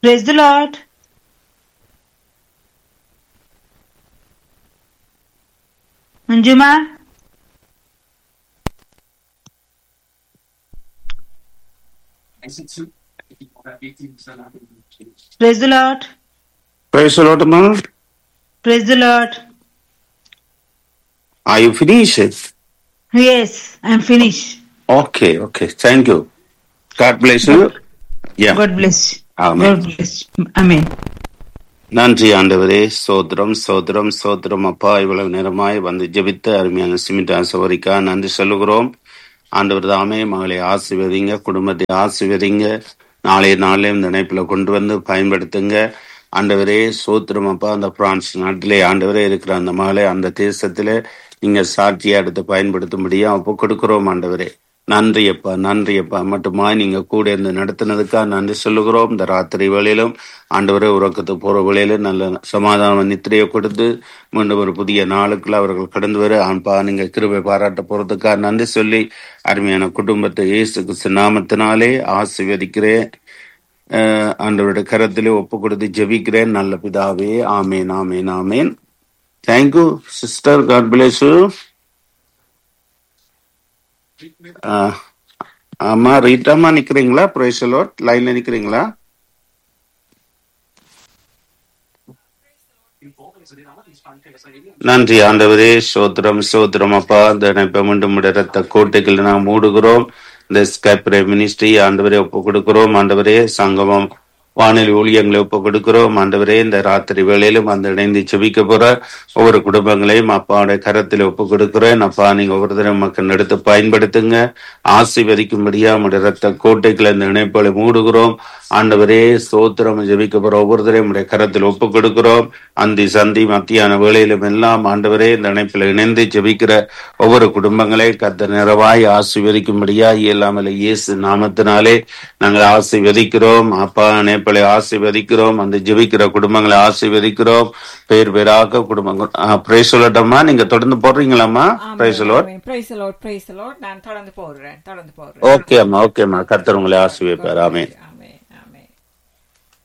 Praise the Lord. Manjuma. Praise the Lord. Praise the Lord, Ma. Praise the Lord. Are you finished? Yes, I'm finished. Okay, okay. Thank you. God bless you. Yeah. God bless. you. Amen. God bless. you. Amen. நன்றி ஆண்டவரே சோத்திரம் சோத்திரம் சோத்திரம் அப்பா இவ்வளவு நேரமாய் வந்து ஜெபித்த அருமையான சிமிட்டா சவரிக்கா நன்றி சொல்லுகிறோம் ஆண்டவர் தாமே மகளை ஆசிர்வதிங்க குடும்பத்தை ஆசிர்வதிங்க நாளைய நாளே இந்த இணைப்புல கொண்டு வந்து பயன்படுத்துங்க ஆண்டவரே சோத்திரம் அப்பா அந்த பிரான்ஸ் நாட்டிலே ஆண்டவரே இருக்கிற அந்த மகளை அந்த தேசத்திலே நீங்க சாட்சியா எடுத்து பயன்படுத்தும்படியா ஒப்பு கொடுக்கிறோம் ஆண்டவரே நன்றி அப்பா நன்றி அப்பா மட்டுமா நீங்க கூட இருந்து நடத்தினதுக்காக நன்றி சொல்லுகிறோம் இந்த ராத்திரி வேளையிலும் ஆண்டவரே உறக்கத்துக்கு போற வேளையிலும் நல்ல சமாதான நித்திரையை கொடுத்து மீண்டும் ஒரு புதிய நாளுக்குள்ள அவர்கள் கடந்து வர ஆண்பா நீங்க கிருபை பாராட்ட போறதுக்காக நன்றி சொல்லி அருமையான குடும்பத்தை இயேசு கிறிஸ்து நாமத்தினாலே ஆசீர்வதிக்கிறேன் அஹ் ஆண்டவருடைய கரத்திலே ஒப்பு கொடுத்து ஜெபிக்கிறேன் நல்ல பிதாவே ஆமேன் ஆமேன் ஆமேன் thank you sister god bless you ஆமா ரீட்டாமா நிக்கிறீங்களா பிரேசலோட் லைன்ல நிக்கிறீங்களா நன்றி ஆண்டவரே சோத்திரம் சோத்திரம் அப்பா இந்த இணைப்பை மீண்டும் ரத்த கோட்டைகள் நாம் மூடுகிறோம் இந்த ஸ்கைப் மினிஸ்ட்ரி ஆண்டவரே ஒப்பு கொடுக்கிறோம் ஆண்டவரே சங்கமம் வானிலை ஊழியங்களை ஒப்பு கொடுக்கிறோம் ஆண்டவரே இந்த ராத்திரி வேளையிலும் அந்த இணைந்து செபிக்க போற ஒவ்வொரு குடும்பங்களையும் அப்பாவுடைய கரத்தில் ஒப்பு கொடுக்கிறேன் அப்பா நீங்க ஒவ்வொரு தடவை மக்கள் எடுத்து பயன்படுத்துங்க ஆசீர்வதிக்கும்படியா நம்முடைய ரத்த கோட்டைகளை இந்த இணைப்புகளை மூடுகிறோம் ஆண்டவரே ஸ்தோத்திரம் ஜெபிக்க போற ஒவ்வொருத்தரையும் நம்முடைய கரத்தில் ஒப்பு கொடுக்கிறோம் அந்தி சந்தி மத்தியான வேளையிலும் எல்லாம் ஆண்டவரே இந்த இணைப்பில் இணைந்து ஜெபிக்கிற ஒவ்வொரு குடும்பங்களை கத்த நிறைவாய் ஆசீர்வதிக்கும்படியா இயலாமல் இயேசு நாமத்தினாலே நாங்கள் ஆசீர்வதிக்கிறோம் அப்பா இணைப்பலை ஆசீர்வதிக்கிறோம் அந்த ஜெபிக்கிற குடும்பங்களை ஆசீர்வதிக்கிறோம் பேர் பேராக குடும்பங்கள் பிரேஸ் சொல்லட்டம்மா நீங்க தொடர்ந்து போடுறீங்களாம்மா பிரேஸ் சொல்லோட் பிரைஸ் லார்ட் பிரைஸ் லார்ட் நான் தொடர்ந்து போடுறேன் தொடர்ந்து போடுறேன் ஓகே அம்மா ஓகே அம்மா கத்தர் உங்களை ஆசீர்வதிப்பார் ஆமென் ஆமென்